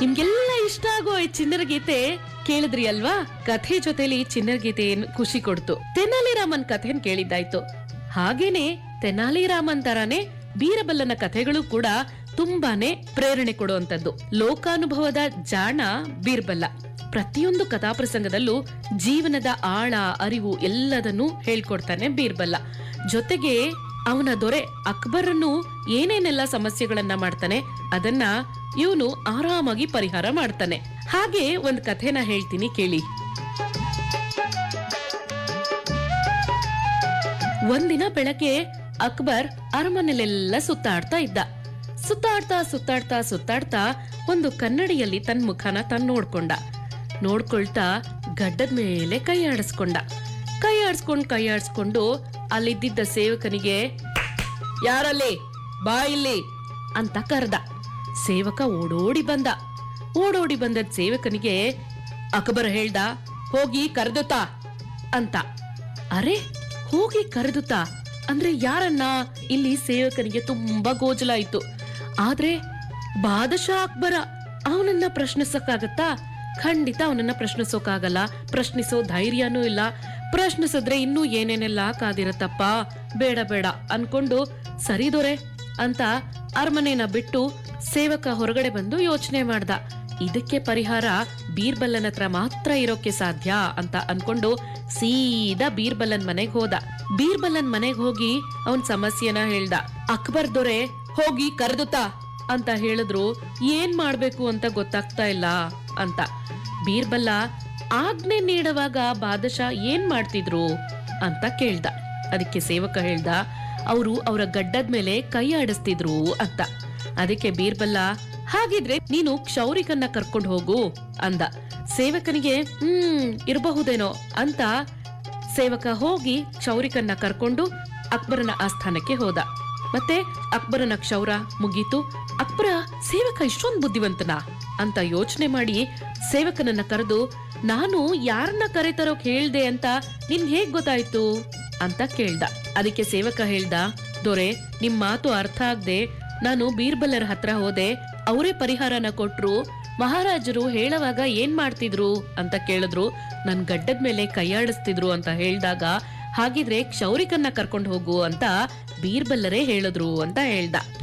ನಿಮ್ಗೆಲ್ಲ ಇಷ್ಟ ಆಗೋ ಈ ಚಿನ್ನರ ಗೀತೆ ಕೇಳಿದ್ರಿ ಅಲ್ವಾ ಕಥೆ ಜೊತೆಲಿ ಚಿನ್ನರ ಗೀತೆ ಏನ್ ಖುಷಿ ಕೊಡ್ತು ತೆನಾಲಿ ರಾಮನ್ ಕಥೆನ್ ಕೇಳಿದ್ದಾಯ್ತು ಹಾಗೇನೆ ತೆನಾಲಿ ರಾಮನ್ ತರಾನೇ ಬೀರಬಲ್ಲನ ಕಥೆಗಳು ಕೂಡ ತುಂಬಾನೇ ಪ್ರೇರಣೆ ಕೊಡುವಂತದ್ದು ಲೋಕಾನುಭವದ ಜಾಣ ಬೀರ್ಬಲ್ಲ ಪ್ರತಿಯೊಂದು ಕಥಾಪ್ರಸಂಗದಲ್ಲೂ ಜೀವನದ ಆಳ ಅರಿವು ಎಲ್ಲದನ್ನೂ ಹೇಳ್ಕೊಡ್ತಾನೆ ಬೀರ್ಬಲ್ಲ ಜೊತೆಗೆ ಅವನ ದೊರೆ ಅಕ್ಬರನ್ನು ಏನೇನೆಲ್ಲ ಸಮಸ್ಯೆಗಳನ್ನ ಮಾಡ್ತಾನೆ ಅದನ್ನ ಇವನು ಆರಾಮಾಗಿ ಪರಿಹಾರ ಮಾಡ್ತಾನೆ ಹಾಗೆ ಒಂದ್ ಕಥೆನ ಹೇಳ್ತೀನಿ ಕೇಳಿ ಒಂದಿನ ಬೆಳಗ್ಗೆ ಅಕ್ಬರ್ ಅರಮನೆಲೆಲ್ಲ ಸುತ್ತಾಡ್ತಾ ಇದ್ದ ಸುತ್ತಾಡ್ತಾ ಸುತ್ತಾಡ್ತಾ ಸುತ್ತಾಡ್ತಾ ಒಂದು ಕನ್ನಡಿಯಲ್ಲಿ ತನ್ನ ಮುಖನ ತಾನ್ ನೋಡ್ಕೊಂಡ ನೋಡ್ಕೊಳ್ತಾ ಗಡ್ಡದ ಮೇಲೆ ಕೈ ಆಡಿಸ್ಕೊಂಡ ಕೈ ಆಡಿಸ್ಕೊಂಡ್ ಕೈ ಆಡಿಸ್ಕೊಂಡು ಅಲ್ಲಿದ್ದಿದ್ದ ಸೇವಕನಿಗೆ ಯಾರಲ್ಲಿ ಬಾ ಇಲ್ಲಿ ಅಂತ ಕರ್ದ ಸೇವಕ ಓಡೋಡಿ ಬಂದ ಓಡೋಡಿ ಬಂದದ್ ಸೇವಕನಿಗೆ ಅಕ್ಬರ್ ಹೇಳ್ದ ಹೋಗಿ ಕರೆದುತ್ತಾ ಅಂತ ಅರೆ ಹೋಗಿ ಕರೆದುತ್ತಾ ಅಂದ್ರೆ ಯಾರನ್ನ ಇಲ್ಲಿ ಸೇವಕನಿಗೆ ತುಂಬಾ ಗೋಜಲಾಯ್ತು ಆದ್ರೆ ಬಾದಶಾ ಅಕ್ಬರ ಅವನನ್ನ ಪ್ರಶ್ನಿಸಕ್ಕಾಗತ್ತಾ ಖಂಡಿತ ಅವನನ್ನ ಪ್ರಶ್ನಿಸೋಕಾಗಲ್ಲ ಪ್ರಶ್ನಿಸೋ ಧೈರ್ಯನೂ ಇಲ್ಲ ಪ್ರಶ್ನಿಸಿದ್ರೆ ಇನ್ನೂ ಏನೇನೆಲ್ಲ ಕಾದಿರತ್ತಪ್ಪ ಬೇಡ ಬೇಡ ಅನ್ಕೊಂಡು ಸರಿ ದೊರೆ ಅಂತ ಅರಮನೆನ ಬಿಟ್ಟು ಸೇವಕ ಹೊರಗಡೆ ಬಂದು ಯೋಚನೆ ಮಾಡ್ದ ಇದಕ್ಕೆ ಪರಿಹಾರ ಬೀರ್ಬಲ್ಲನ್ ಹತ್ರ ಮಾತ್ರ ಇರೋಕೆ ಸಾಧ್ಯ ಅಂತ ಅನ್ಕೊಂಡು ಸೀದಾ ಬೀರ್ಬಲ್ಲನ್ ಮನೆಗ್ ಹೋದ ಬೀರ್ಬಲ್ಲನ್ ಮನೆಗ್ ಹೋಗಿ ಅವನ್ ಸಮಸ್ಯೆನ ಹೇಳ್ದ ಅಕ್ಬರ್ ದೊರೆ ಹೋಗಿ ಕರೆದುತ್ತಾ ಅಂತ ಹೇಳಿದ್ರು ಏನ್ ಮಾಡ್ಬೇಕು ಅಂತ ಗೊತ್ತಾಗ್ತಾ ಇಲ್ಲ ಅಂತ ಬೀರ್ಬಲ್ಲ ಆಜ್ಞೆ ನೀಡುವಾಗ ಬಾದಶಾ ಏನ್ ಮಾಡ್ತಿದ್ರು ಅಂತ ಕೇಳ್ದ ಅದಕ್ಕೆ ಸೇವಕ ಹೇಳ್ದ ಅವರು ಅವರ ಗಡ್ಡದ ಮೇಲೆ ಕೈ ಆಡಿಸ್ತಿದ್ರು ಅಂತ ಅದಕ್ಕೆ ಬೀರ್ಬಲ್ಲ ಹಾಗಿದ್ರೆ ನೀನು ಕ್ಷೌರಿಕನ್ನ ಕರ್ಕೊಂಡು ಹೋಗು ಅಂದ ಸೇವಕನಿಗೆ ಹ್ಮ್ ಇರಬಹುದೇನೋ ಅಂತ ಸೇವಕ ಹೋಗಿ ಕ್ಷೌರಿಕನ್ನ ಕರ್ಕೊಂಡು ಅಕ್ಬರನ ಆಸ್ಥಾನಕ್ಕೆ ಹೋದ ಮತ್ತೆ ಅಕ್ಬರನ ಕ್ಷೌರ ಮುಗೀತು ಅಕ್ಬರ ಸೇವಕ ಇಷ್ಟೊಂದು ಬುದ್ಧಿವಂತನ ಅಂತ ಯೋಚನೆ ಮಾಡಿ ಸೇವಕನನ್ನ ಕರೆದು ನಾನು ಯಾರನ್ನ ಕರೆತರೋಕ್ ಹೇಳ್ದೆ ಅಂತ ನಿನ್ ಹೇಗ್ ಗೊತ್ತಾಯ್ತು ಅಂತ ಕೇಳ್ದ ಅದಕ್ಕೆ ಸೇವಕ ಹೇಳ್ದ ದೊರೆ ನಿಮ್ ಮಾತು ಅರ್ಥ ಆಗ್ದೆ ನಾನು ಬೀರ್ಬಲ್ಲರ ಹತ್ರ ಹೋದೆ ಅವರೇ ಪರಿಹಾರನ ಕೊಟ್ರು ಮಹಾರಾಜರು ಹೇಳುವಾಗ ಏನ್ ಮಾಡ್ತಿದ್ರು ಅಂತ ಕೇಳಿದ್ರು ನನ್ ಗಡ್ಡದ ಮೇಲೆ ಕೈಯಾಡಿಸ್ತಿದ್ರು ಅಂತ ಹೇಳ್ದಾಗ ಹಾಗಿದ್ರೆ ಕ್ಷೌರಿಕನ್ನ ಕರ್ಕೊಂಡು ಹೋಗು ಅಂತ ಬೀರ್ಬಲ್ಲರೇ ಹೇಳಿದ್ರು ಅಂತ ಹೇಳ್ದ